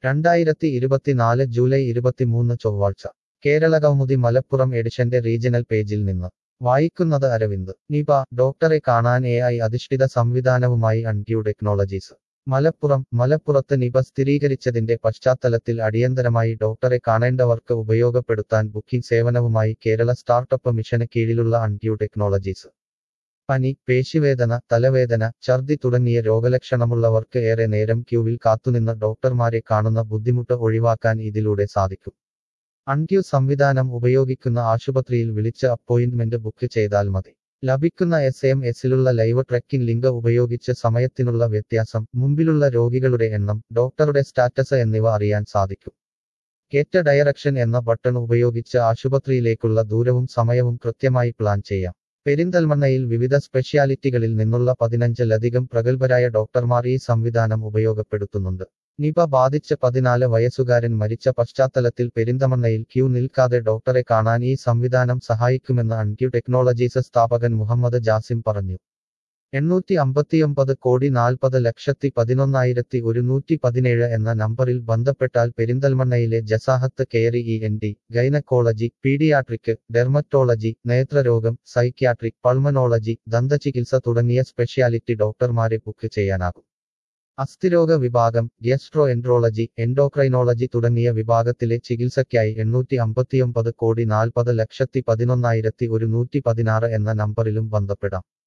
രണ്ടായിരത്തി ഇരുപത്തിനാല് ജൂലൈ ഇരുപത്തിമൂന്ന് ചൊവ്വാഴ്ച കേരള കൗമുദി മലപ്പുറം എഡിഷന്റെ റീജിയണൽ പേജിൽ നിന്ന് വായിക്കുന്നത് അരവിന്ദ് നിപ ഡോക്ടറെ കാണാൻ എ ഐ അധിഷ്ഠിത സംവിധാനവുമായി അൺക്യൂ ടെക്നോളജീസ് മലപ്പുറം മലപ്പുറത്ത് നിപ സ്ഥിരീകരിച്ചതിന്റെ പശ്ചാത്തലത്തിൽ അടിയന്തരമായി ഡോക്ടറെ കാണേണ്ടവർക്ക് ഉപയോഗപ്പെടുത്താൻ ബുക്കിംഗ് സേവനവുമായി കേരള സ്റ്റാർട്ടപ്പ് മിഷന് കീഴിലുള്ള അൺക്യൂ ടെക്നോളജീസ് പനി പേശിവേദന തലവേദന ഛർദി തുടങ്ങിയ രോഗലക്ഷണമുള്ളവർക്ക് ഏറെ നേരം ക്യൂവിൽ കാത്തുനിന്ന് ഡോക്ടർമാരെ കാണുന്ന ബുദ്ധിമുട്ട് ഒഴിവാക്കാൻ ഇതിലൂടെ സാധിക്കും അൺക്യൂ സംവിധാനം ഉപയോഗിക്കുന്ന ആശുപത്രിയിൽ വിളിച്ച് അപ്പോയിന്റ്മെന്റ് ബുക്ക് ചെയ്താൽ മതി ലഭിക്കുന്ന എസ് എം എസിലുള്ള ലൈവ് ട്രെക്കിംഗ് ലിങ്ക് ഉപയോഗിച്ച് സമയത്തിനുള്ള വ്യത്യാസം മുമ്പിലുള്ള രോഗികളുടെ എണ്ണം ഡോക്ടറുടെ സ്റ്റാറ്റസ് എന്നിവ അറിയാൻ സാധിക്കും ഗെറ്റ് ഡയറക്ഷൻ എന്ന ബട്ടൺ ഉപയോഗിച്ച് ആശുപത്രിയിലേക്കുള്ള ദൂരവും സമയവും കൃത്യമായി പ്ലാൻ ചെയ്യാം പെരിന്തൽമണ്ണയിൽ വിവിധ സ്പെഷ്യാലിറ്റികളിൽ നിന്നുള്ള പതിനഞ്ചിലധികം പ്രഗത്ഭരായ ഡോക്ടർമാർ ഈ സംവിധാനം ഉപയോഗപ്പെടുത്തുന്നുണ്ട് നിപ ബാധിച്ച് പതിനാല് വയസ്സുകാരൻ മരിച്ച പശ്ചാത്തലത്തിൽ പെരിന്തമണ്ണയിൽ ക്യൂ നിൽക്കാതെ ഡോക്ടറെ കാണാൻ ഈ സംവിധാനം സഹായിക്കുമെന്ന് അൺക്യൂ ടെക്നോളജീസ് സ്ഥാപകൻ മുഹമ്മദ് ജാസിം പറഞ്ഞു എണ്ണൂറ്റി അമ്പത്തിയൊമ്പത് കോടി നാൽപ്പത് ലക്ഷത്തി പതിനൊന്നായിരത്തി ഒരുന്നൂറ്റി പതിനേഴ് എന്ന നമ്പറിൽ ബന്ധപ്പെട്ടാൽ പെരിന്തൽമണ്ണയിലെ ജസാഹത്ത് കെയറി E N T gynaecology paediatric dermatology നേത്രരോഗം സൈക്യാട്രിക് പൾമനോളജി ദന്തചികിത്സ തുടങ്ങിയ സ്പെഷ്യാലിറ്റി ഡോക്ടർമാരെ ബുക്ക് ചെയ്യാനാകും അസ്ഥിരോഗ വിഭാഗം ഗ്യസ്ട്രോ എൻട്രോളജി എൻഡോക്രൈനോളജി തുടങ്ങിയ വിഭാഗത്തിലെ ചികിത്സയ്ക്കായി എണ്ണൂറ്റി അമ്പത്തിയൊമ്പത് കോടി നാൽപ്പത് ലക്ഷത്തി പതിനൊന്നായിരത്തി ഒരുന്നൂറ്റി പതിനാറ് എന്ന നമ്പറിലും ബന്ധപ്പെടാം